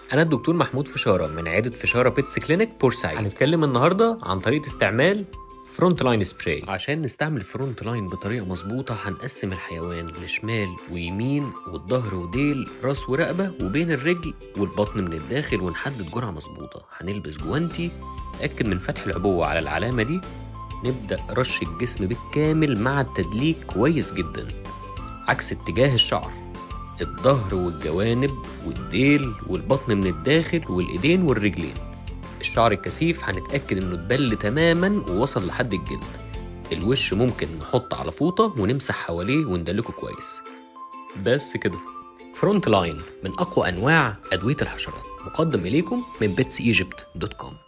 أنا الدكتور محمود فشارة من عيادة فشارة بيتس كلينيك بورسعيد هنتكلم النهاردة عن طريقة استعمال فرونت لاين سبراي عشان نستعمل فرونت لاين بطريقة مظبوطة هنقسم الحيوان لشمال ويمين والظهر وديل راس ورقبة وبين الرجل والبطن من الداخل ونحدد جرعة مظبوطة هنلبس جوانتي نتأكد من فتح العبوة على العلامة دي نبدأ رش الجسم بالكامل مع التدليك كويس جدا عكس اتجاه الشعر الظهر والجوانب والديل والبطن من الداخل والايدين والرجلين الشعر الكثيف هنتأكد انه اتبل تماما ووصل لحد الجلد الوش ممكن نحط على فوطة ونمسح حواليه وندلكه كويس بس كده فرونت لاين من أقوى أنواع أدوية الحشرات مقدم إليكم من بيتس ايجيبت دوت كوم